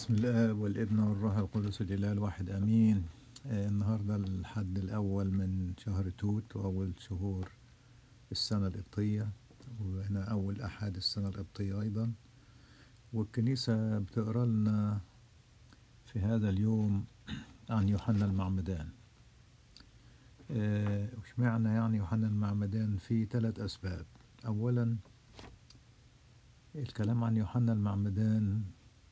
بسم الله والابن والروح القدس الإله الواحد أمين آه، النهاردة الحد الأول من شهر توت وأول شهور السنة القبطية وهنا أول أحد السنة القبطية أيضا والكنيسة بتقرأ لنا في هذا اليوم عن يوحنا المعمدان آه، وش معنى يعني يوحنا المعمدان في ثلاث أسباب أولا الكلام عن يوحنا المعمدان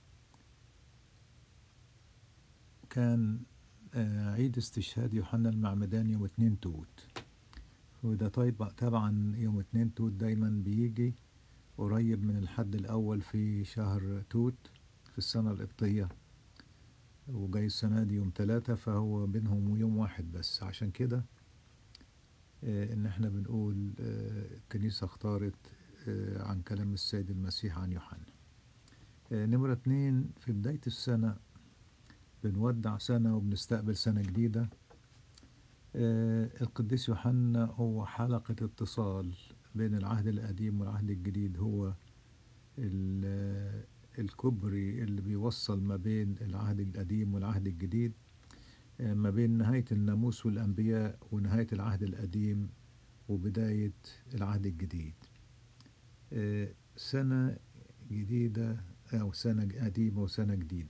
كان آه، عيد استشهاد يوحنا المعمدان يوم اتنين توت وده طيب طبعا يوم اتنين توت دايما بيجي قريب من الحد الأول في شهر توت في السنة القبطية وجاي السنة دي يوم تلاتة فهو بينهم يوم واحد بس عشان كده آه، إن احنا بنقول آه، الكنيسة اختارت آه، عن كلام السيد المسيح عن يوحنا آه، نمرة اتنين في بداية السنة بنودع سنة وبنستقبل سنة جديدة آه، القديس يوحنا هو حلقة اتصال بين العهد القديم والعهد الجديد هو ال- الكوبري اللي بيوصل ما بين العهد القديم والعهد الجديد آه، ما بين نهاية الناموس والأنبياء ونهاية العهد القديم وبداية العهد الجديد آه، سنة جديدة أو سنة قديمة وسنة جديدة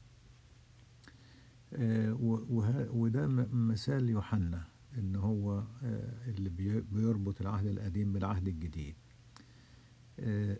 آه، و- وه- وده م- مثال يوحنا ان هو آه، اللي بي- بيربط العهد القديم بالعهد الجديد آه،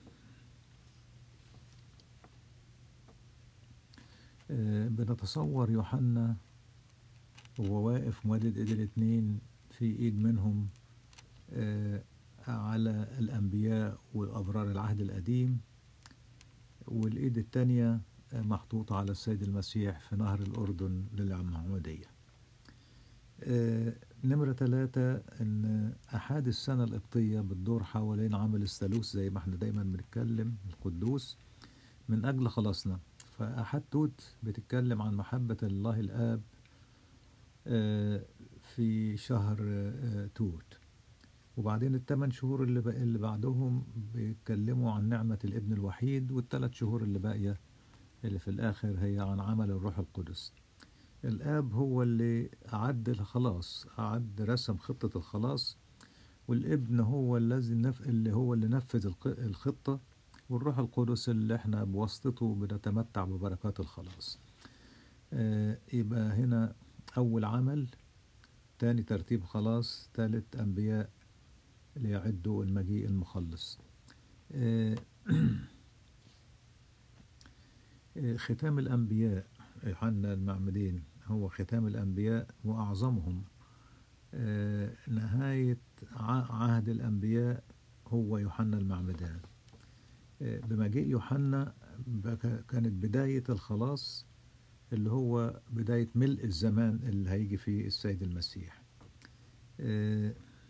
آه، بنتصور يوحنا وهو واقف مدد ايد الاتنين في ايد منهم آه، على الانبياء والابرار العهد القديم والايد التانية آه، محطوطة على السيد المسيح في نهر الأردن للمعمودية آه، نمرة ثلاثة إن أحاد السنة القبطية بتدور حوالين عمل الثالوث زي ما احنا دايما بنتكلم القدوس من أجل خلاصنا فأحد توت بتتكلم عن محبة الله الآب آه، في شهر آه، توت وبعدين الثمان شهور اللي, ب... اللي بعدهم بيتكلموا عن نعمة الابن الوحيد والثلاث شهور اللي باقية اللي في الآخر هي عن عمل الروح القدس الآب هو اللي أعد الخلاص أعد رسم خطة الخلاص والابن هو الذي نف... اللي هو اللي نفذ الق... الخطة والروح القدس اللي احنا بواسطته بنتمتع ببركات الخلاص آه يبقى هنا أول عمل تاني ترتيب خلاص تالت أنبياء ليعدوا المجيء المخلص آه، آه، ختام الأنبياء يوحنا المعمدين هو ختام الأنبياء وأعظمهم آه، نهاية ع- عهد الأنبياء هو يوحنا المعمدان آه، بمجيء يوحنا بك- كانت بداية الخلاص اللي هو بداية ملء الزمان اللي هيجي فيه السيد المسيح آه،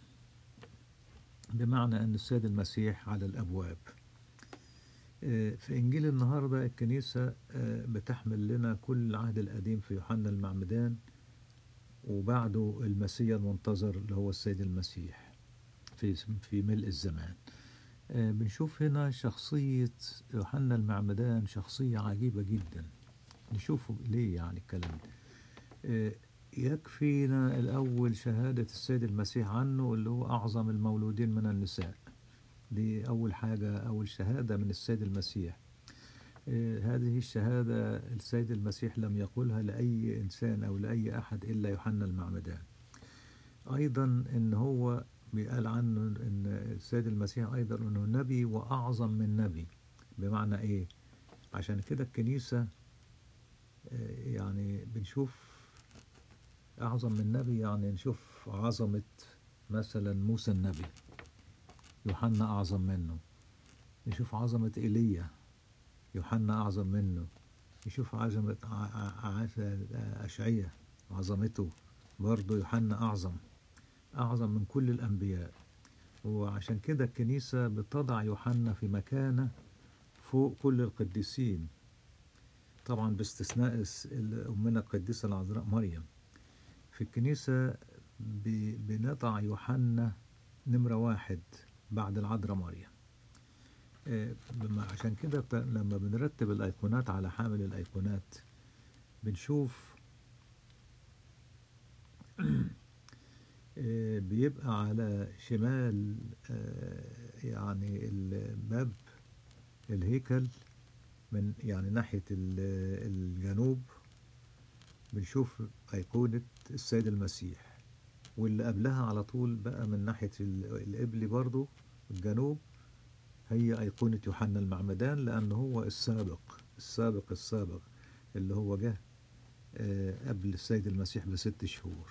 بمعنى أن السيد المسيح على الأبواب آه، في إنجيل النهاردة الكنيسة آه، بتحمل لنا كل العهد القديم في يوحنا المعمدان وبعده المسيا المنتظر اللي هو السيد المسيح في في ملء الزمان آه، بنشوف هنا شخصية يوحنا المعمدان شخصية عجيبة جدا نشوفه ليه يعني الكلام ده آه، يكفينا الأول شهادة السيد المسيح عنه اللي هو أعظم المولودين من النساء دي أول حاجة أول شهادة من السيد المسيح آه، هذه الشهادة السيد المسيح لم يقولها لأي إنسان أو لأي أحد إلا يوحنا المعمدان أيضا إن هو بيقال عنه إن السيد المسيح أيضا إنه نبي وأعظم من نبي بمعنى إيه عشان كده الكنيسة آه، يعني بنشوف أعظم من نبي يعني نشوف عظمة مثلا موسى النبي يوحنا أعظم منه نشوف عظمة إيليا يوحنا أعظم منه نشوف عظمة ع- ع- ع- أشعية عظمته برضه يوحنا أعظم أعظم من كل الأنبياء وعشان كده الكنيسة بتضع يوحنا في مكانة فوق كل القديسين طبعا باستثناء الس- ال- أمنا القديسة العذراء مريم في الكنيسة ب- بنضع يوحنا نمرة واحد بعد العذراء مريم آه، بما- عشان كده بت- لما بنرتب الأيقونات على حامل الأيقونات بنشوف آه، بيبقى على شمال آه، يعني الباب الهيكل من يعني ناحية ال- الجنوب بنشوف أيقونة السيد المسيح واللي قبلها على طول بقى من ناحية ال- القبلي برضو الجنوب هي أيقونة يوحنا المعمدان لأن هو السابق السابق السابق اللي هو جه آه، قبل السيد المسيح بست شهور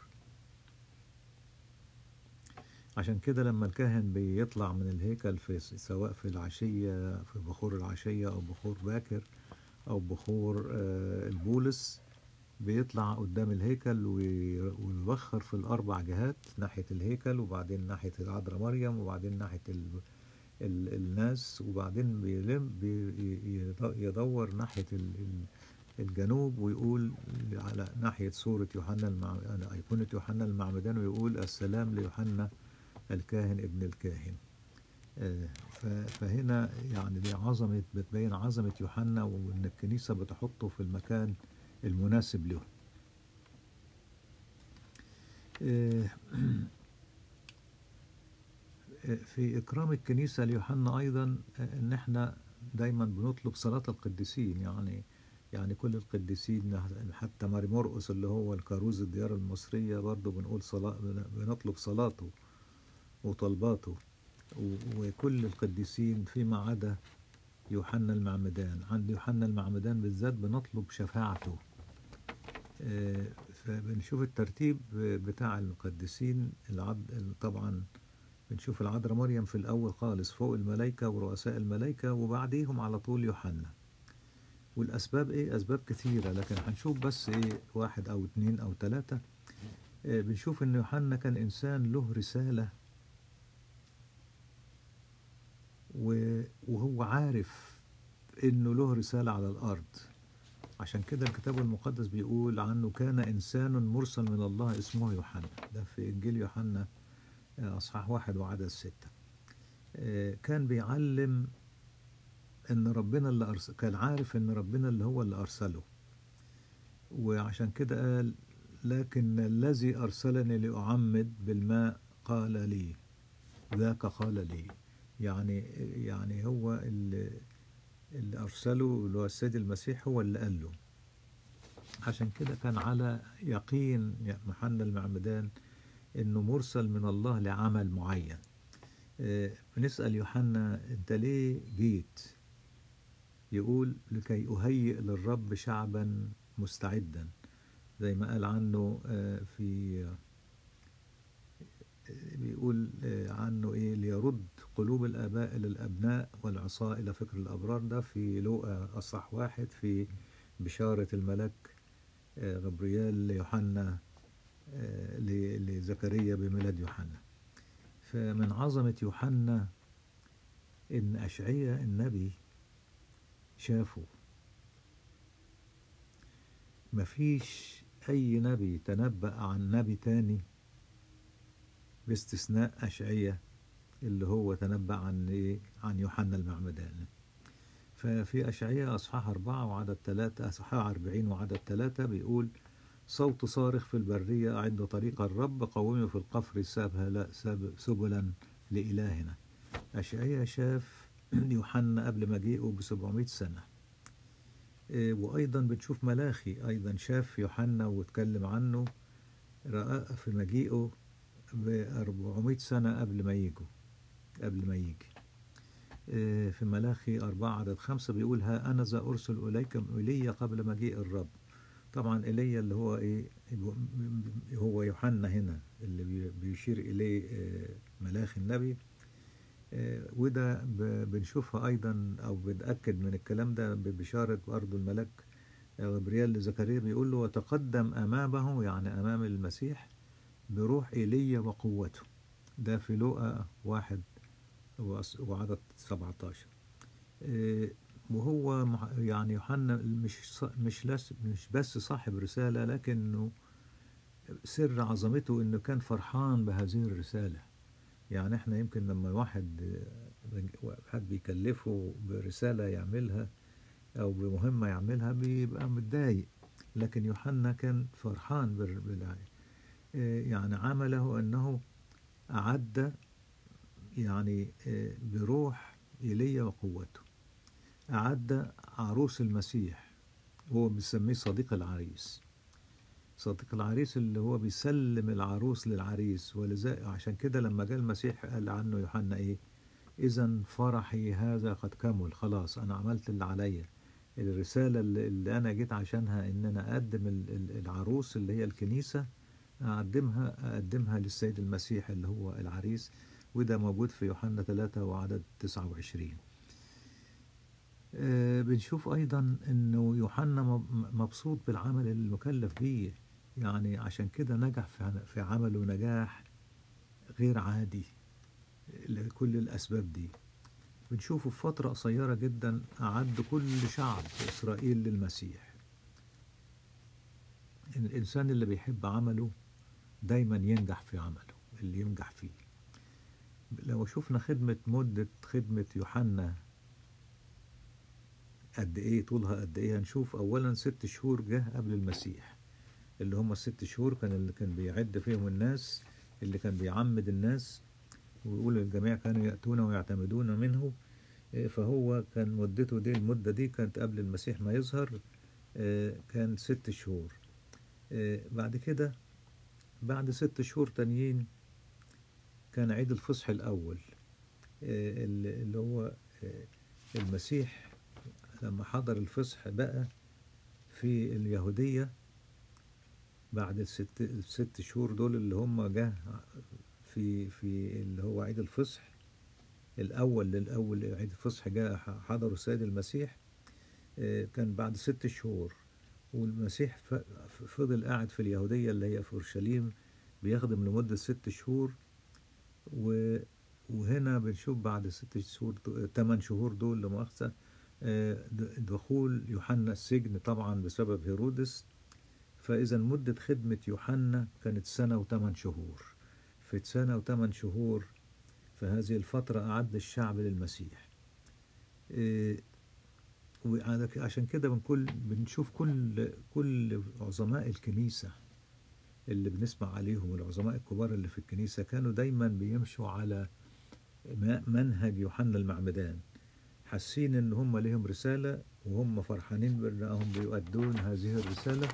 عشان كده لما الكاهن بيطلع من الهيكل في سواء في العشية في بخور العشية أو بخور باكر أو بخور آه، البولس بيطلع قدام الهيكل وي- ويبخر في الأربع جهات ناحية الهيكل وبعدين ناحية العذراء مريم وبعدين ناحية ال ال الناس وبعدين بيلم بي- يدور ناحية ال- ال- الجنوب ويقول على ناحية صورة يوحنا المع... أيقونة يوحنا المعمدان ويقول السلام ليوحنا الكاهن ابن الكاهن آه، ف- فهنا يعني دي عظمة بتبين عظمة يوحنا وإن الكنيسة بتحطه في المكان المناسب له آه، في إكرام الكنيسة ليوحنا أيضا آه، إن إحنا دايما بنطلب صلاة القديسين يعني يعني كل القديسين حتى ماري مرقس اللي هو الكاروز الديار المصرية برضه بنقول صلاة بنطلب صلاته وطلباته و- وكل القديسين فيما عدا يوحنا المعمدان عند يوحنا المعمدان بالذات بنطلب شفاعته آه، فبنشوف الترتيب بتاع المقدسين العد... طبعا بنشوف العذراء مريم في الأول خالص فوق الملائكة ورؤساء الملائكة وبعديهم على طول يوحنا والأسباب إيه؟ أسباب كثيرة لكن هنشوف بس إيه واحد أو اتنين أو تلاتة آه، بنشوف إن يوحنا كان إنسان له رسالة و- وهو عارف إنه له رسالة على الأرض عشان كده الكتاب المقدس بيقول عنه كان إنسان مرسل من الله اسمه يوحنا ده في إنجيل يوحنا آه، أصحاح واحد وعدد ستة آه، كان بيعلم إن ربنا اللي أرسل كان عارف إن ربنا اللي هو اللي أرسله وعشان كده قال لكن الذي أرسلني لأعمد بالماء قال لي ذاك قال لي يعني يعني هو اللي, اللي أرسله اللي هو السيد المسيح هو اللي قال له عشان كده كان على يقين يوحنا المعمدان انه مرسل من الله لعمل معين آه، بنسأل يوحنا انت ليه جيت يقول لكي أهيئ للرب شعبا مستعدا زي ما قال عنه آه، في آه، بيقول آه، عنه ايه ليرد قلوب الآباء إلى الأبناء والعصاة إلى فكر الأبرار ده في لوقا أصح واحد في بشارة الملك آه، غبريال ليوحنا آه، ل- لزكريا بميلاد يوحنا فمن عظمة يوحنا إن أشعيا النبي شافه مفيش أي نبي تنبأ عن نبي تاني باستثناء أشعيا اللي هو تنبأ عن إيه؟ عن يوحنا المعمدان ففي أشعياء أصحاح أربعة وعدد ثلاثة أصحاح أربعين وعدد ثلاثة بيقول صوت صارخ في البرية أعد طريق الرب قوموا في القفر سابها ساب سبلا لإلهنا أشعياء شاف يوحنا قبل مجيئه ب 700 سنة إيه، وأيضا بنشوف ملاخي أيضا شاف يوحنا واتكلم عنه رأى في مجيئه ب 400 سنة قبل ما يجوا قبل ما يجي إيه، في ملاخي أربعة عدد خمسة بيقول ها أنا ذا أرسل إليكم إيليا قبل مجيء الرب طبعا إيليا اللي هو إيه هو يوحنا هنا اللي بي- بيشير إليه آه، ملاخي النبي آه، وده ب- بنشوفها أيضا أو بنأكد من الكلام ده ببشارة برضه الملاك غبريال لزكريا بيقول له وتقدم أمامه يعني أمام المسيح بروح إيليا وقوته ده في لوقا واحد وأس- وعدد 17 آه، وهو مح- يعني يوحنا مش ص- مش لس مش بس صاحب رسالة لكنه سر عظمته انه كان فرحان بهذه الرسالة يعني احنا يمكن لما واحد حد بيكلفه برسالة يعملها أو بمهمة يعملها بيبقى متضايق لكن يوحنا كان فرحان بال يعني عمله أنه أعد يعني بروح إيليا وقوته أعد عروس المسيح هو بيسميه صديق العريس صديق العريس اللي هو بيسلم العروس للعريس ولذلك عشان كده لما جاء المسيح قال عنه يوحنا ايه اذا فرحي هذا قد كمل خلاص انا عملت اللي عليا الرساله اللي, اللي انا جيت عشانها ان انا اقدم العروس اللي هي الكنيسه اقدمها اقدمها للسيد المسيح اللي هو العريس وده موجود في يوحنا 3 وعدد 29 آه بنشوف ايضا انه يوحنا مبسوط بالعمل المكلف بيه يعني عشان كده نجح في عمله نجاح غير عادي لكل الاسباب دي بنشوفه في فترة قصيرة جدا أعد كل شعب إسرائيل للمسيح الإنسان اللي بيحب عمله دايما ينجح في عمله اللي ينجح فيه لو شفنا خدمة مدة خدمة يوحنا قد ايه طولها قد ايه هنشوف اولا ست شهور جه قبل المسيح اللي هم الست شهور كان اللي كان بيعد فيهم الناس اللي كان بيعمد الناس ويقول الجميع كانوا يأتون ويعتمدون منه فهو كان مدته دي المدة دي كانت قبل المسيح ما يظهر كان ست شهور بعد كده بعد ست شهور تانيين كان عيد الفصح الأول اللي هو المسيح لما حضر الفصح بقى في اليهودية بعد الست, الست شهور دول اللي هم جه في في اللي هو عيد الفصح الأول للأول عيد الفصح جاء حضروا السيد المسيح كان بعد ست شهور والمسيح فضل قاعد في اليهودية اللي هي في أورشليم بيخدم لمدة ست شهور وهنا بنشوف بعد ست شهور تمن شهور دول لمؤاخذة دخول يوحنا السجن طبعا بسبب هيرودس فإذا مدة خدمة يوحنا كانت سنة وثمان شهور في سنة وثمان شهور في هذه الفترة أعد الشعب للمسيح وعشان كده بنكل بنشوف كل كل عظماء الكنيسة اللي بنسمع عليهم العظماء الكبار اللي في الكنيسة كانوا دايما بيمشوا على منهج يوحنا المعمدان حاسين ان هم ليهم رسالة وهم فرحانين بانهم بيؤدون هذه الرسالة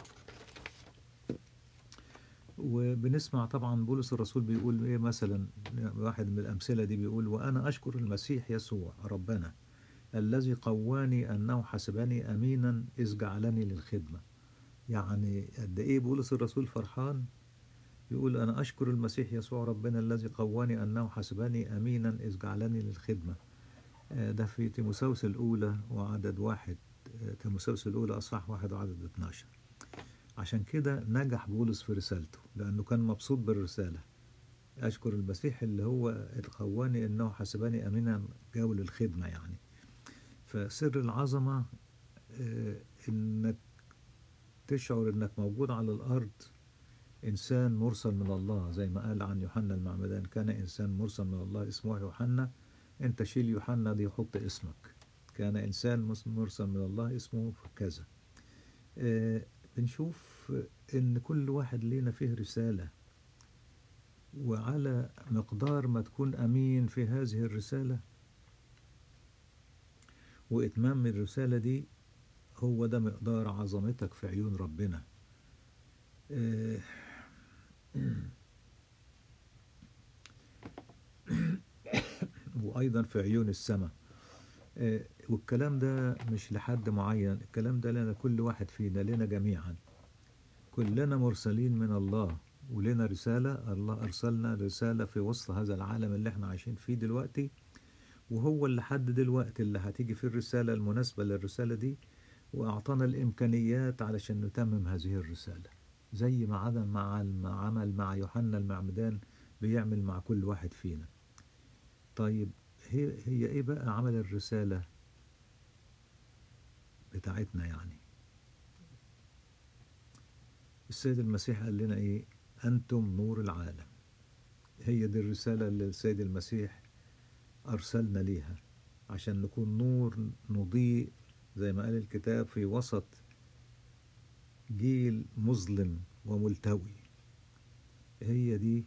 وبنسمع طبعا بولس الرسول بيقول ايه مثلا واحد من الامثله دي بيقول وانا اشكر المسيح يسوع ربنا الذي قواني انه حسبني امينا اذ جعلني للخدمه يعني قد ايه بولس الرسول فرحان يقول انا اشكر المسيح يسوع ربنا الذي قواني انه حسبني امينا اذ جعلني للخدمه ده في تيموساوس الاولى وعدد واحد تيموساوس الاولى اصحاح واحد وعدد 12 عشان كده نجح بولس في رسالته لأنه كان مبسوط بالرسالة أشكر المسيح اللي هو القواني إنه حسبني أمينا جو للخدمة يعني فسر العظمة إنك تشعر إنك موجود على الأرض إنسان مرسل من الله زي ما قال عن يوحنا المعمدان كان إنسان مرسل من الله اسمه يوحنا أنت شيل يوحنا دي حط اسمك كان إنسان مرسل من الله اسمه كذا بنشوف ان كل واحد لينا فيه رسالة وعلى مقدار ما تكون امين في هذه الرسالة واتمام الرسالة دي هو ده مقدار عظمتك في عيون ربنا وايضا في عيون السماء والكلام ده مش لحد معين الكلام ده لنا كل واحد فينا لنا جميعا كلنا مرسلين من الله ولنا رسالة الله أرسلنا رسالة في وسط هذا العالم اللي احنا عايشين فيه دلوقتي وهو اللي حدد الوقت اللي هتيجي فيه الرسالة المناسبة للرسالة دي وأعطانا الإمكانيات علشان نتمم هذه الرسالة زي ما عمل مع ما عمل مع يوحنا المعمدان بيعمل مع كل واحد فينا طيب هي هي ايه بقى عمل الرسالة بتاعتنا يعني السيد المسيح قال لنا ايه انتم نور العالم هي دي الرسالة اللي السيد المسيح أرسلنا ليها عشان نكون نور نضيء زي ما قال الكتاب في وسط جيل مظلم وملتوي هي دي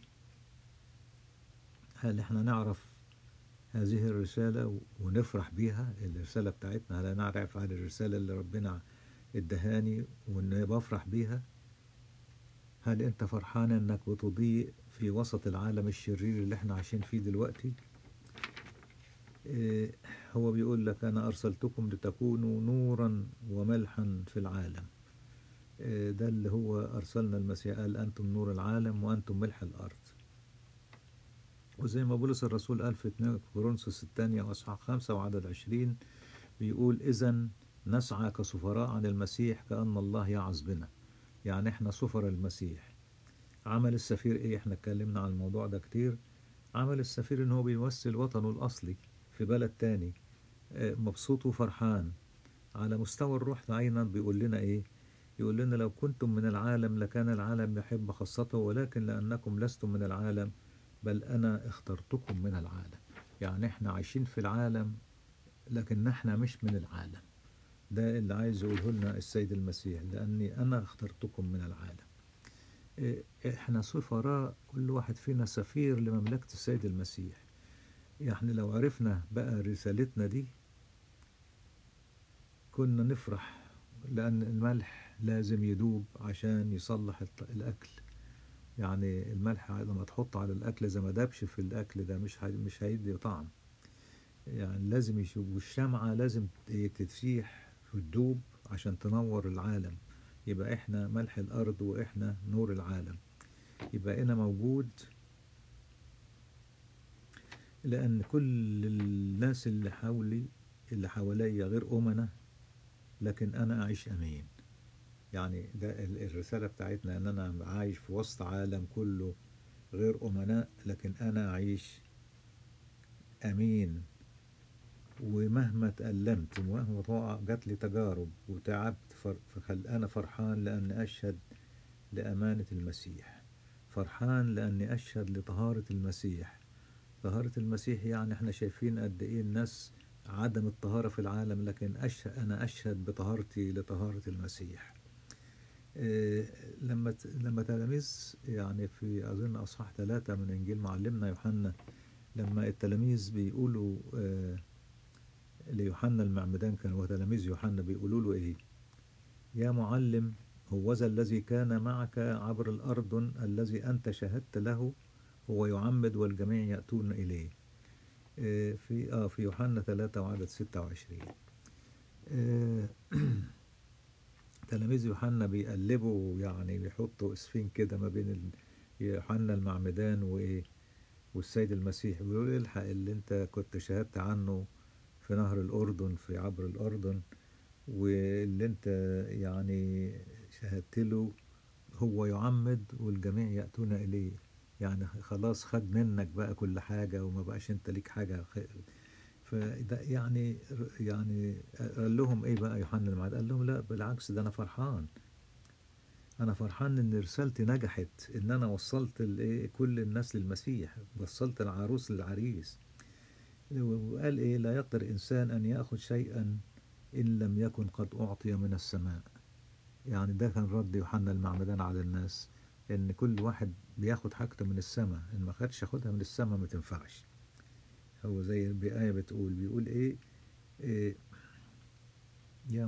هل احنا نعرف هذه الرسالة ونفرح بيها الرسالة بتاعتنا هل نعرف عن الرسالة اللي ربنا ادهاني وان بفرح بيها هل انت فرحان انك بتضيء في وسط العالم الشرير اللي احنا عايشين فيه دلوقتي إيه هو بيقول لك انا ارسلتكم لتكونوا نورا وملحا في العالم إيه ده اللي هو ارسلنا المسيح قال انتم نور العالم وانتم ملح الارض وزي ما بولس الرسول قال في 2 كورنثوس الثانية وأصحاح خمسة وعدد عشرين بيقول إذا نسعى كسفراء عن المسيح كأن الله يعظ بنا يعني احنا سفر المسيح عمل السفير ايه احنا اتكلمنا عن الموضوع ده كتير عمل السفير ان هو بيمثل وطنه الاصلي في بلد تاني مبسوط وفرحان على مستوى الروح عينا بيقول لنا ايه يقول لنا لو كنتم من العالم لكان العالم يحب خاصته ولكن لأنكم لستم من العالم بل أنا اخترتكم من العالم يعني احنا عايشين في العالم لكن احنا مش من العالم ده اللي عايز يقوله لنا السيد المسيح لأني أنا اخترتكم من العالم احنا سفراء كل واحد فينا سفير لمملكة السيد المسيح يعني لو عرفنا بقى رسالتنا دي كنا نفرح لأن الملح لازم يدوب عشان يصلح الأكل يعني الملح لما تحطه على الأكل إذا ما دابش في الأكل ده مش مش هيدي طعم يعني لازم يشوف والشمعة لازم تتسيح في الدوب عشان تنور العالم يبقى احنا ملح الأرض وإحنا نور العالم يبقى أنا موجود لأن كل الناس اللي حولي اللي حواليا غير أمنة لكن أنا أعيش أمين يعني ده الرسالة بتاعتنا أن أنا عايش في وسط عالم كله غير أمناء لكن أنا أعيش أمين ومهما تألمت ومهما جات لي تجارب وتعبت فخل أنا فرحان لأني أشهد لأمانة المسيح فرحان لأني أشهد لطهارة المسيح طهارة المسيح يعني احنا شايفين قد ايه الناس عدم الطهارة في العالم لكن أشهد أنا أشهد بطهارتي لطهارة المسيح إيه لما لما تلاميذ يعني في أظن أصحاح ثلاثة من إنجيل معلمنا يوحنا لما التلاميذ بيقولوا آه ليوحنا المعمدان كان هو تلاميذ يوحنا بيقولوا له إيه يا معلم هو ذا الذي كان معك عبر الأردن الذي أنت شهدت له هو يعمد والجميع يأتون إليه في آه في يوحنا 3 وعدد 26 آه تلاميذ يوحنا بيقلبوا يعني بيحطوا اسفين كده ما بين يوحنا المعمدان وايه والسيد المسيح بيقولوا له الحق اللي انت كنت شهدت عنه في نهر الأردن في عبر الأردن واللي انت يعني شهدت له هو يعمد والجميع يأتون إليه يعني خلاص خد منك بقى كل حاجة وما بقاش انت ليك حاجة فده يعني يعني قال لهم ايه بقى يوحنا المعاد قال لهم لا بالعكس ده انا فرحان انا فرحان ان رسالتي نجحت ان انا وصلت كل الناس للمسيح وصلت العروس للعريس وقال ايه لا يقدر انسان ان ياخذ شيئا ان لم يكن قد اعطي من السماء يعني ده كان رد يوحنا المعمدان على الناس ان كل واحد بياخد حاجته من السماء ان ما خدش ياخدها من السماء ما تنفعش هو زي بآية بتقول بيقول ايه, إيه يا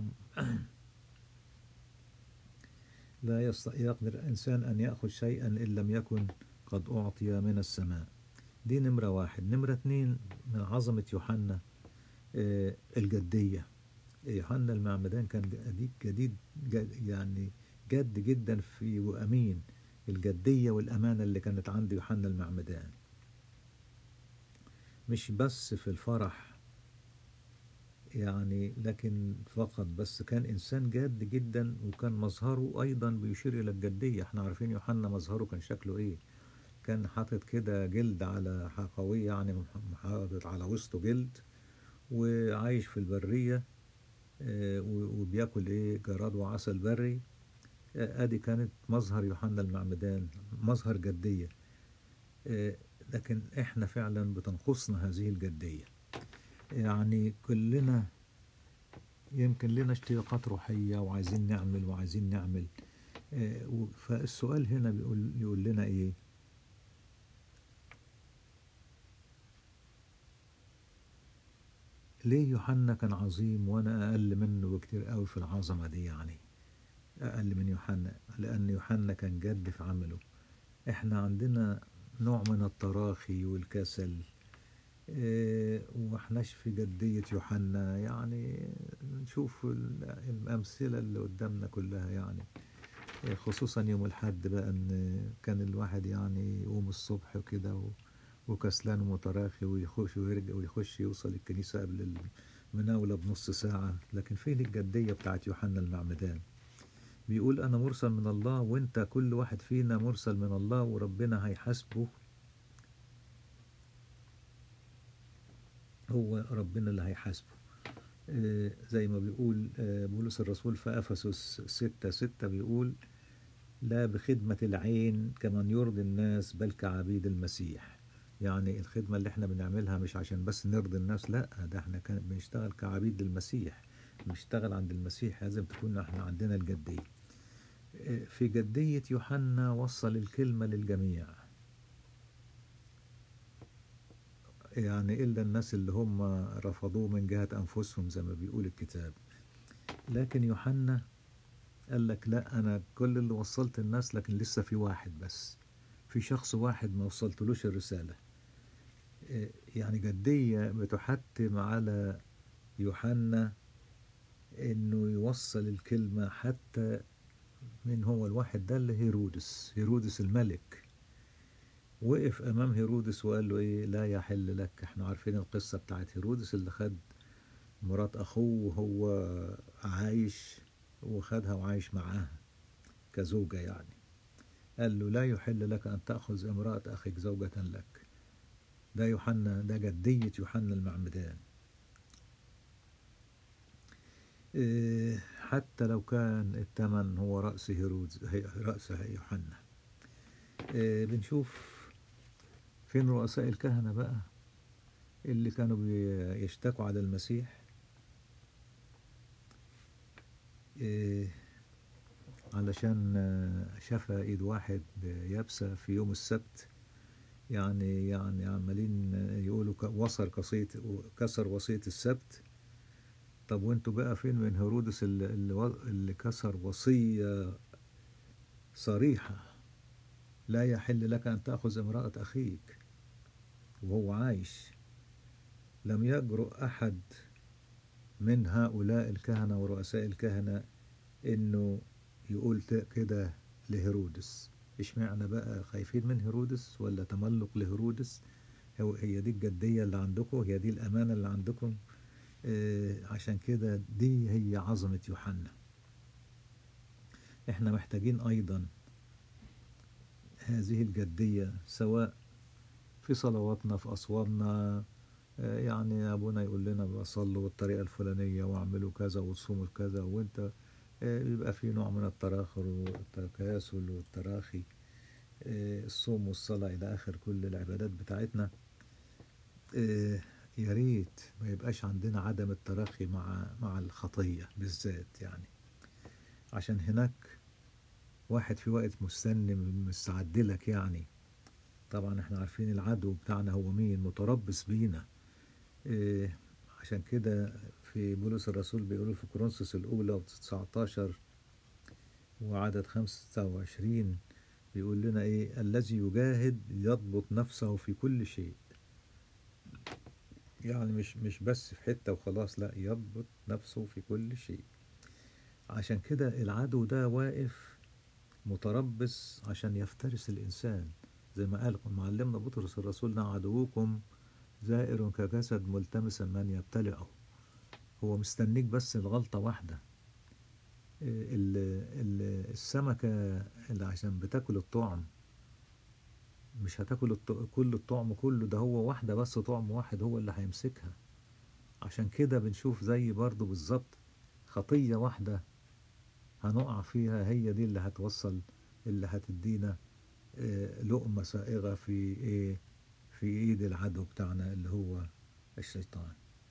لا يقدر إنسان أن يأخذ شيئا إن لم يكن قد أعطي من السماء دي نمرة واحد نمرة اتنين من عظمة يوحنا إيه الجدية يوحنا المعمدان كان جديد, جديد جد يعني جد جدا في وأمين الجدية والأمانة اللي كانت عند يوحنا المعمدان مش بس في الفرح يعني لكن فقط بس كان إنسان جاد جدا وكان مظهره أيضا بيشير إلى الجدية احنا عارفين يوحنا مظهره كان شكله إيه كان حاطط كده جلد على حقوية يعني حاطط على وسطه جلد وعايش في البرية وبياكل إيه جراد وعسل بري ادي كانت مظهر يوحنا المعمدان مظهر جدية لكن احنا فعلا بتنقصنا هذه الجدية يعني كلنا يمكن لنا اشتياقات روحية وعايزين نعمل وعايزين نعمل آه، و- فالسؤال هنا بيقول يقول لنا ايه ليه يوحنا كان عظيم وانا اقل منه بكتير قوي في العظمة دي يعني اقل من يوحنا لان يوحنا كان جد في عمله احنا عندنا نوع من التراخي والكسل إيه، ومحناش في جدية يوحنا يعني نشوف ال- الأمثلة اللي قدامنا كلها يعني إيه، خصوصا يوم الحد بقى ان كان الواحد يعني يقوم الصبح وكده و- وكسلان ومتراخي ويخش ويرجع ويخش يوصل الكنيسة قبل المناولة بنص ساعة لكن فين الجدية بتاعت يوحنا المعمدان بيقول أنا مرسل من الله وأنت كل واحد فينا مرسل من الله وربنا هيحاسبه هو ربنا اللي هيحاسبه آه، زي ما بيقول آه، بولس الرسول في أفسس ستة ستة بيقول لا بخدمة العين كمن يرضي الناس بل كعبيد المسيح يعني الخدمة اللي احنا بنعملها مش عشان بس نرضي الناس لا ده احنا كان بنشتغل كعبيد المسيح بنشتغل عند المسيح لازم تكون احنا عندنا الجدية آه، في جدية يوحنا وصل الكلمة للجميع يعني إلا الناس اللي هم رفضوه من جهة أنفسهم زي ما بيقول الكتاب لكن يوحنا قال لك لا أنا كل اللي وصلت الناس لكن لسه في واحد بس في شخص واحد ما وصلتلوش الرسالة إيه، يعني جدية بتحتم على يوحنا إنه يوصل الكلمة حتى من هو الواحد ده اللي هيرودس هيرودس الملك وقف امام هيرودس وقال له ايه لا يحل لك احنا عارفين القصة بتاعت هيرودس اللي خد مرات اخوه وهو عايش وخدها وعايش معاها كزوجة يعني قال له لا يحل لك ان تأخذ امرأة اخيك زوجة لك ده يوحنا ده جدية يوحنا المعمدان إيه، حتى لو كان الثمن هو رأس هيرودس هي- رأس يوحنا إيه، بنشوف فين رؤساء الكهنة بقى اللي كانوا بيشتكوا على المسيح إيه، علشان آه، شفى ايد واحد يابسة في يوم السبت يعني يعني عمالين يقولوا ك- وصر قصية كسر وصية السبت طب وانتوا بقى فين من هيرودس اللي, اللي و- اللي كسر وصية صريحة لا يحل لك أن تأخذ امرأة أخيك وهو عايش لم يجرؤ أحد من هؤلاء الكهنة ورؤساء الكهنة إنه يقول ت- كده لهيرودس اشمعنى بقى خايفين من هيرودس ولا تملق لهيرودس هو هي دي الجدية اللي عندكم هي دي الأمانة اللي عندكم آه، عشان كده دي هي عظمة يوحنا احنا محتاجين أيضا هذه الجدية سواء في صلواتنا في أصواتنا آه، يعني أبونا يقول لنا بقى صلوا بالطريقة الفلانية واعملوا كذا وتصوموا كذا وأنت آه، يبقى في نوع من التراخر والتكاسل والتراخي آه، الصوم والصلاة إلى آخر كل العبادات بتاعتنا آه، يا ريت ما يبقاش عندنا عدم التراخي مع مع الخطية بالذات يعني عشان هناك واحد في وقت مستني مستعد لك يعني طبعا احنا عارفين العدو بتاعنا هو مين متربص بينا إيه عشان كده في بولس الرسول بيقولوا في كورنثوس الأولى 19 وعدد 25 بيقول لنا إيه الذي يجاهد يضبط نفسه في كل شيء يعني مش مش بس في حتة وخلاص لا يضبط نفسه في كل شيء عشان كده العدو ده واقف متربص عشان يفترس الإنسان زي ما قال معلمنا بطرس الرسول ده عدوكم زائر كجسد ملتمسا من يبتلعه هو مستنيك بس الغلطة واحدة ال- ال- السمكة اللي عشان بتاكل الطعم مش هتاكل الط- كل الطعم كله ده هو واحدة بس طعم واحد هو اللي هيمسكها عشان كده بنشوف زي برضو بالظبط خطية واحدة هنقع فيها هي دي اللي هتوصل اللي هتدينا آه، لقمة سائغة في ايه في ايد العدو بتاعنا اللي هو الشيطان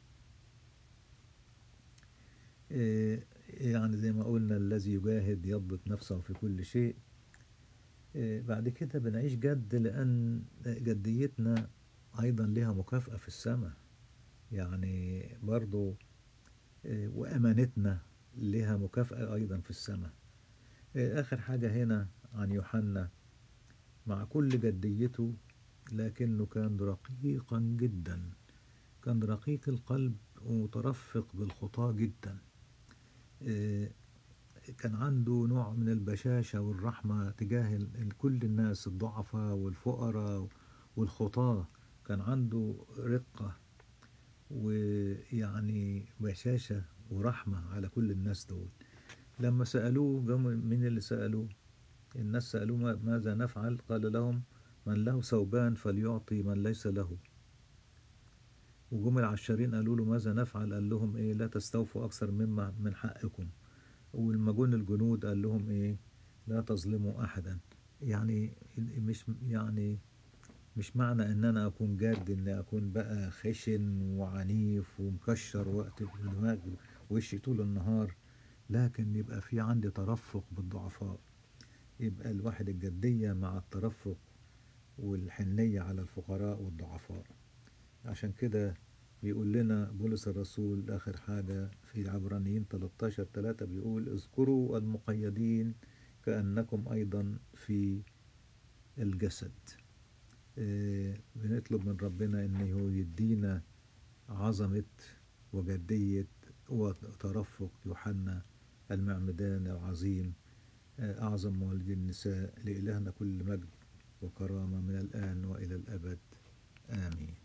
إيه، يعني زي ما قلنا الذي يجاهد يضبط نفسه في كل شيء إيه، بعد كده بنعيش جد لأن جديتنا أيضا لها مكافأة في السماء يعني برضو إيه، وأمانتنا لها مكافأة أيضا في السماء إيه، آخر حاجة هنا عن يوحنا مع كل جديته لكنه كان رقيقا جدا كان رقيق القلب ومترفق بالخطاة جدا إيه، كان عنده نوع من البشاشة والرحمة تجاه ال- كل الناس الضعفاء والفقراء والخطاة كان عنده رقة ويعني بشاشة ورحمة على كل الناس دول لما سألوه جم من اللي سألوه الناس سألوه ما- ماذا نفعل قال لهم من له ثوبان فليعطي من ليس له وجم العشارين قالوا له ماذا نفعل قال لهم ايه لا تستوفوا اكثر مما من حقكم والمجون الجنود قال لهم ايه لا تظلموا احدا يعني مش يعني مش معنى ان انا اكون جاد ان اكون بقى خشن وعنيف ومكشر وقت دماغ وشي طول النهار لكن يبقى في عندي ترفق بالضعفاء يبقى الواحد الجدية مع الترفق والحنية على الفقراء والضعفاء عشان كده بيقول لنا بولس الرسول آخر حاجة في عبرانيين 13 3 بيقول اذكروا المقيدين كأنكم أيضا في الجسد آه، بنطلب من ربنا إنه يدينا عظمة وجدية وترفق يوحنا المعمدان العظيم آه، أعظم مواليد النساء لإلهنا كل مجد وكرامة من الآن وإلى الأبد آمين